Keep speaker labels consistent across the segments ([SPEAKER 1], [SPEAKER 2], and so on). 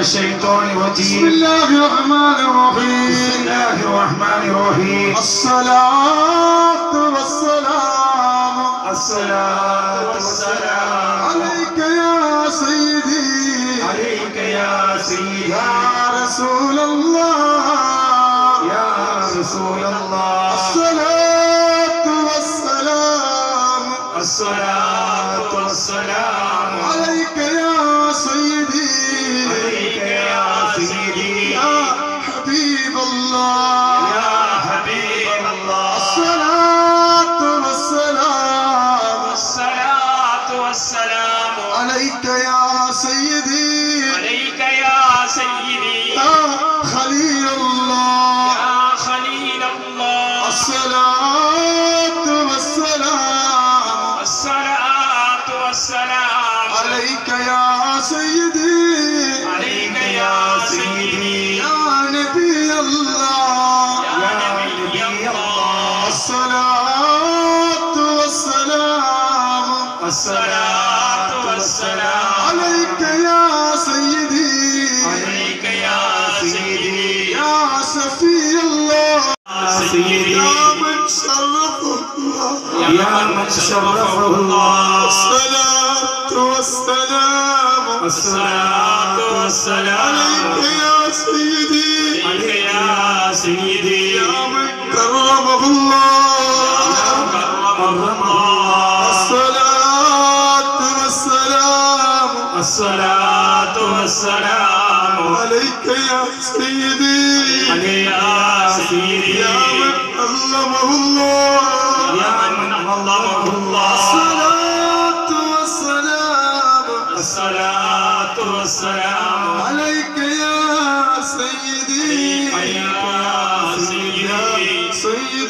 [SPEAKER 1] الشيطان
[SPEAKER 2] بسم
[SPEAKER 1] الرجيم
[SPEAKER 2] الله الرحمن
[SPEAKER 1] بسم
[SPEAKER 2] الرحيم
[SPEAKER 1] الله الرحمن الرحيم
[SPEAKER 2] الصلاة والسلام
[SPEAKER 1] الصلاة والسلام
[SPEAKER 2] عليك يا سيدي
[SPEAKER 1] عليك يا سيدي
[SPEAKER 2] يا رسول الله
[SPEAKER 1] يا رسول الله
[SPEAKER 2] الصلاة والسلام
[SPEAKER 1] الصلاة والسلام
[SPEAKER 2] عليك يا سيدي
[SPEAKER 1] عليك يا سيدي
[SPEAKER 2] يا حبيب الله
[SPEAKER 1] يا حبيب الله
[SPEAKER 2] الصلاة والسلام
[SPEAKER 1] الصلاة والسلام
[SPEAKER 2] عليك يا سيدي
[SPEAKER 1] عليك يا سيدي
[SPEAKER 2] يا خليل الله
[SPEAKER 1] يا خليل الله
[SPEAKER 2] الصلاة والسلام
[SPEAKER 1] الصلاة والسلام
[SPEAKER 2] عليك يا سيدي
[SPEAKER 1] عليك يا سيدي
[SPEAKER 2] يا نبي الله
[SPEAKER 1] يا نبي الله
[SPEAKER 2] الصلاة والسلام
[SPEAKER 1] الصلاة والسلام
[SPEAKER 2] عليك يا سيدي
[SPEAKER 1] عليك يا سيدي
[SPEAKER 2] يا سفي الله
[SPEAKER 1] سيدي
[SPEAKER 2] يا من شرفه الله
[SPEAKER 1] يا من شرفه الله
[SPEAKER 2] الصلاة والسلام
[SPEAKER 1] الصلاة والسلام
[SPEAKER 2] عليك يا سيدي
[SPEAKER 1] عليك يا سيدي
[SPEAKER 2] يا من كرمه الله
[SPEAKER 1] كرم الله
[SPEAKER 2] الصلاة والسلام
[SPEAKER 1] الصلاة والسلام
[SPEAKER 2] عليك يا سيدي
[SPEAKER 1] عليك يا سيدي
[SPEAKER 2] يا من علمه الله
[SPEAKER 1] يا من علمه الله
[SPEAKER 2] الصلاة والسلام
[SPEAKER 1] الصلاة والسلام
[SPEAKER 2] عليك يا سيدي
[SPEAKER 1] عليك يا سيدي
[SPEAKER 2] سيد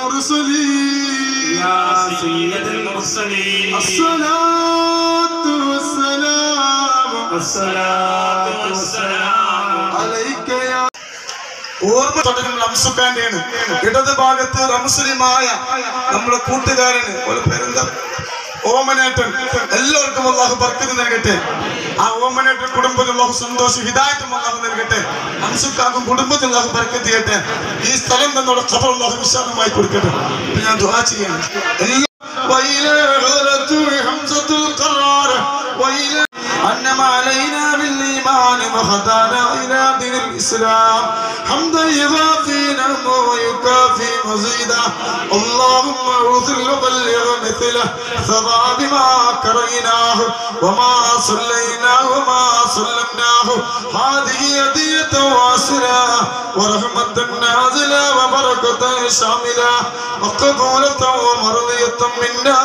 [SPEAKER 2] المرسلين
[SPEAKER 1] يا سيد المرسلين
[SPEAKER 2] الصلاة والسلام
[SPEAKER 1] الصلاة والسلام
[SPEAKER 2] عليك يا ഓർമ്മ തുടങ്ങുന്ന റംസുഖാന്റെയാണ് ഇടത് ഭാഗത്ത് റംസുലിമായ നമ്മുടെ കൂട്ടുകാരന് ഒരു പേരെന്താ ഓമനേട്ടൻ എല്ലാവർക്കും അള്ളാഹു ബർക്കത്ത് നൽകട്ടെ ആ ഓമനേട്ടൻ കുടുംബത്തിൽ അള്ളാഹു സന്തോഷം ഹിദായത്തും അള്ളാഹു നൽകട്ടെ റംസുക്കാക്കും കുടുംബത്തിൽ അള്ളാഹു ബർക്കത്ത് ചെയ്യട്ടെ ഈ സ്ഥലം തന്നോട് ഖബർ അള്ളാഹു വിശാലമായി കൊടുക്കട്ടെ ഇപ്പൊ ഞാൻ ദുആ ചെയ്യാണ് എല്ലാ وإلى حضرة حمزة القرار وإلى أنم علينا بالإيمان وخدانا إلى دين الإسلام حمدا يضافي نعمه ويكافي مزيدا اللهم أوصل وبلغ مثله ثواب ما كريناه وما صليناه وما سلمناه هذه هدية واصلة ورحمة نازلة وبركة شاملة وقبولة ومرضية منا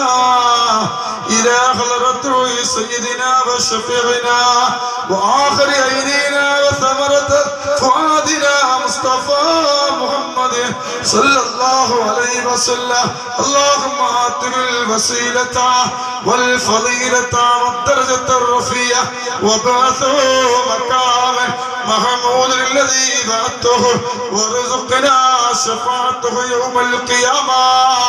[SPEAKER 2] إلى حضرة سيدنا وشفيعنا وآخر عينينا وثمرة فؤادنا مصطفى محمد صلى الله عليه وسلم اللهم آتنا الوسيلة والفضيلة والدرجة الرفيعة وبعثه مقاما محمود الذي بعثته وارزقنا شفاعته يوم القيامة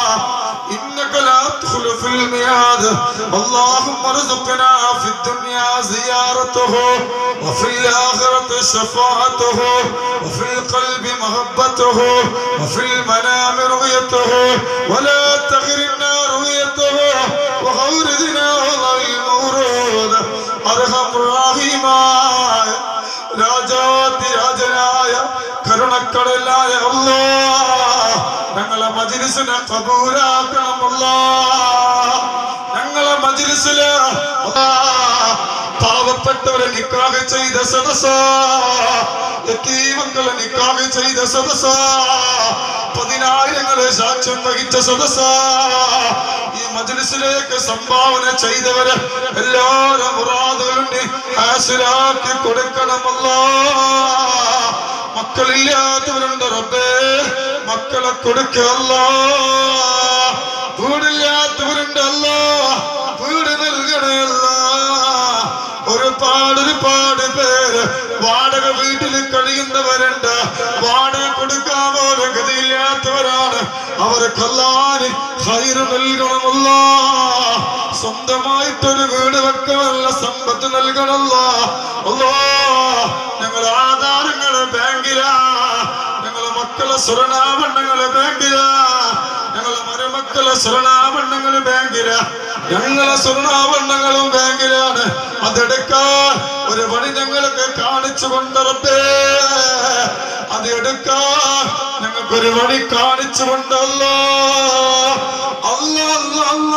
[SPEAKER 2] إنك لا تخلف الميعاد اللهم ارزقنا في الدنيا زيارته وفي الآخرة شفاعته وفي القلب محبته وفي المنام رؤيته ولا تغرنا رؤيته وغوردنا والله المورود أرحم الراحمين രാജാതിരാജനായ കരുണക്കടലായ അല്ലാ ഞങ്ങളെ മജിലിസിനെ കബൂലാക്കണം അല്ലാ ഞങ്ങളെ മജിലിസില് അല്ലാ, പാവപ്പെട്ടവരെ നിക്കാഹ് ചെയ്ത സദസ യതീമക്കളെ നിക്കാഹ് ചെയ്ത സദസ പതിനായിരങ്ങളെ സാക്ഷ്യം വഹിച്ച സദസ ഈ മജ്ലിസിലേക്ക് സംഭാവന ചെയ്തവര് എല്ലാവരും മുറാദുകളും നീ ഹാസിലാക്കി കൊടുക്കണമല്ലോ മക്കളില്ലാത്തവരുണ്ട് റബ്ബേ മക്കളെ കൊടുക്കല്ലോ വീടില്ലാത്തവരുണ്ട് അല്ലോ വീട് നൽകണമല്ല ഒരുപാട് ഒരുപാട് പേര് വാടക വീട്ടിൽ കഴിയുന്നവരുണ്ട് വാടക കൊടുക്കാൻ പോലും ഗതിയില്ലാത്തവരാണ് അവർക്ക് അല്ലാതെ ഹൈറ് നൽകണമല്ല സ്വന്തമായിട്ടൊരു വീട് വെക്കാനുള്ള സമ്പത്ത് നൽകണമല്ല അല്ലോ സ്വർണാഭരണങ്ങള് ബാങ്കിലാ ഞങ്ങളെ മരുമക്കളെ സ്വർണാഭരണങ്ങള് ബാങ്കിലാ ഞങ്ങളെ സ്വർണാഭരണങ്ങളും ബാങ്കിലാണ് അതെടുക്കാൻ ഒരു വഴി ഞങ്ങൾക്ക് കാണിച്ചു കൊണ്ടറപ്പേ അത് എടുക്കാൻ ഞങ്ങൾക്കൊരു വഴി കാണിച്ചു കൊണ്ടല്ലോ അല്ല അല്ല അല്ല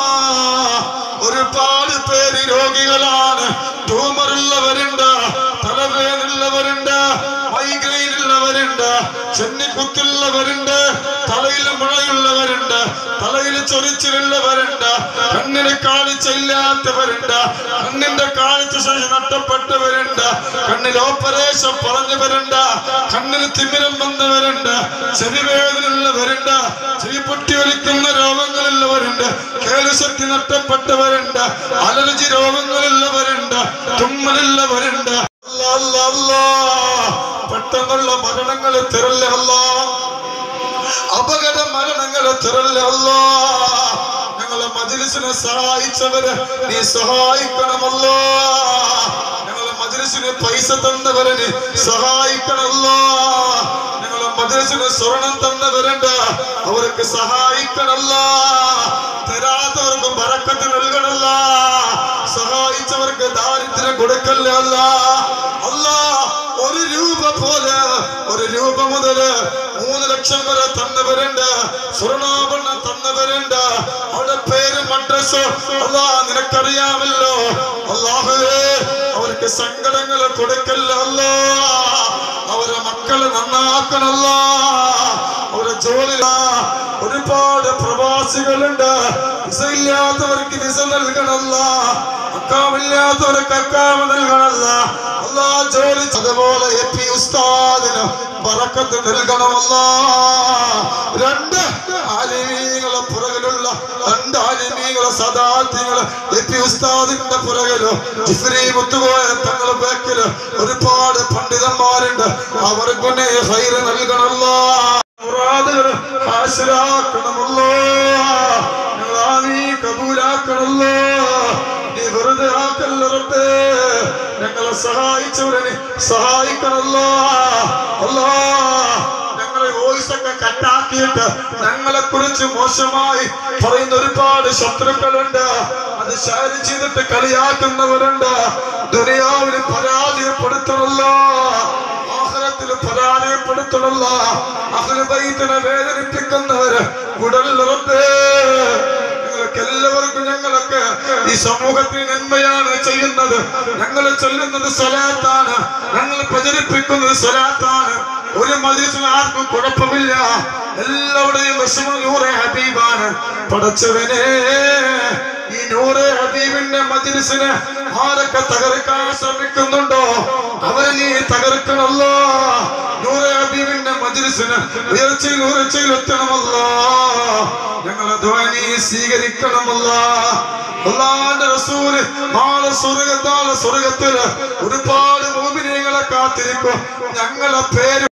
[SPEAKER 2] ഒരുപാട് പേര് രോഗികളാണ് ട്യൂമറുള്ളവരുണ്ട് തലവേദനുള്ളവരുണ്ട് മൈഗ്രെയിൻ ഉള്ളവരുണ്ട് ചെന്നിക്കുത്തുള്ളവരുണ്ട് തലയിൽ മുഴയുള്ളവരുണ്ട് തലയിൽ ചൊരിച്ചിലുള്ളവരുണ്ട് കണ്ണിന് കാഴ്ച ഇല്ലാത്തവരുണ്ട് കണ്ണിന്റെ കാഴ്ച ശേഷി നഷ്ടപ്പെട്ടവരുണ്ട് കണ്ണിൽ ഓപ്പറേഷൻ പറഞ്ഞവരുണ്ട് കണ്ണിന് തിമിരം വന്നവരുണ്ട് ചെവിവേദനയുള്ളവരുണ്ട് ചെവി പൊട്ടി വലിക്കുന്ന രോഗങ്ങളുള്ളവരുണ്ട് കേളുശക്തി നഷ്ടപ്പെട്ടവരുണ്ട് അലർജി രോഗങ്ങളുള്ളവരുണ്ട് തുമ്മലുള്ളവരുണ്ട് അല്ലാ, അല്ലാ, അല്ലാ. പെട്ടെന്നുള്ള മരണങ്ങൾ തിരല്ലേ അല്ലാ അപകട മരണങ്ങൾ തിരല്ലേ അല്ലാ ഞങ്ങളെ മജിലിസിനെ സഹായിച്ചവര് നീ സഹായിക്കണമല്ലോ ഞങ്ങളെ മജിലിസിന് പൈസ തന്നവരെ നീ സഹായിക്കണമല്ലോ ഞങ്ങളെ മജിലിസിന് സ്വർണം തന്നവരുണ്ട് അവർക്ക് സഹായിക്കണല്ലോ തരാത്തവർക്ക് ബറക്കത്ത് നൽകണല്ല സഹായിച്ചവർക്ക് ദാരിദ്ര്യം കൊടുക്കല്ല അല്ല അല്ല ഒരു രൂപ പോലെ ഒരു രൂപ മുതല് മൂന്ന് ലക്ഷം വരെ തന്നവരുണ്ട് സ്വർണാഭരണം തന്നവരുണ്ട് അവരുടെ പേരും അഡ്രസ് അല്ലാ നിനക്കറിയാമല്ലോ അല്ലാഹുവേ അവർക്ക് സങ്കടങ്ങൾ കൊടുക്കല്ല അല്ലോ അവരെ മക്കളെ നന്നാക്കണല്ല അവരെ ജോലി ഒരുപാട് പ്രവാസികളുണ്ട് വിസ ഇല്ലാത്തവർക്ക് വിസ നൽകണല്ല അക്കാമില്ലാത്തവർക്ക് അക്കാമ നൽകണല്ല അല്ലാ ജോലി അതുപോലെ എ പി ഉസ്താദിന് പറക്കത്ത് നൽകണമല്ല രണ്ട് ആലിമീങ്ങളെ പുറകിലുള്ള രണ്ട് ആലിമീങ്ങളെ സദാർത്ഥികള് എ പി ഉസ്താദിന്റെ പുറകില് ജിഫ്രി മുത്തുകോയ തങ്ങളെ ബാക്കില് ഒരുപാട് പണ്ഡിതന്മാരുണ്ട് അവർക്ക് നീ ഹൈറ് നൽകണമല്ലോ മുറാദുകൾ ഹാസിലാക്കണമല്ലോ ഞങ്ങളാ നീ കബൂലാക്കണമല്ലോ നീ വെറുതെ ആക്കല്ല റബ്ബേ ഞങ്ങളെ സഹായിച്ചവരെ നീ സഹായിക്കണമല്ലോ അല്ലാ ഞങ്ങളെ വോയിസ് ഒക്കെ കട്ടാക്കിയിട്ട് ഞങ്ങളെ കുറിച്ച് മോശമായി പറയുന്ന ഒരുപാട് ശത്രുക്കളുണ്ട് അത് ഷെയർ ചെയ്തിട്ട് കളിയാക്കുന്നവരുണ്ട് ദുനിയാവിന് പരാജയപ്പെടുത്തണല്ലോ ആഖിറത്തിൽ പരാജയപ്പെടുത്തണല്ല അഹ്ലുബൈത്തിനെ വേദനിപ്പിക്കുന്നവര് ഉടൽ റബ്ബേ ഞങ്ങൾക്ക് എല്ലാവർക്കും ഞങ്ങളൊക്കെ ഈ സമൂഹത്തിന് നന്മയാണ് ചെയ്യുന്നത് ഞങ്ങൾ ചൊല്ലുന്നത് സ്വലാത്താണ് ഞങ്ങൾ പ്രചരിപ്പിക്കുന്നത് സ്വലാത്താണ് ഒരു മജിലിസിന് ആർക്കും കുഴപ്പമില്ല എല്ലാവരുടെയും വിഷമം നൂറെ ഹബീബാണ് പടച്ചവനെ ഈ നൂറെ ഹബീബിന്റെ മജിലിസിന് ആരൊക്കെ തകർക്കാൻ ശ്രമിക്കുന്നുണ്ടോ അവരെ നീ തകർക്കണല്ലോ നൂറെ ഹബീബിന്റെ മജിലിസിന് ഉയർച്ചയിൽ ഉയർച്ചയിൽ എത്തണമല്ലോ ഞങ്ങളെ ധ്വനി സ്വീകരിക്കണമല്ലോ അള്ളാന്റെ റസൂല് നാളെ സ്വർഗത്താളെ സ്വർഗത്തില് ഒരുപാട് മോമിനിയങ്ങളെ കാത്തിരിക്കും ഞങ്ങളെ പേര്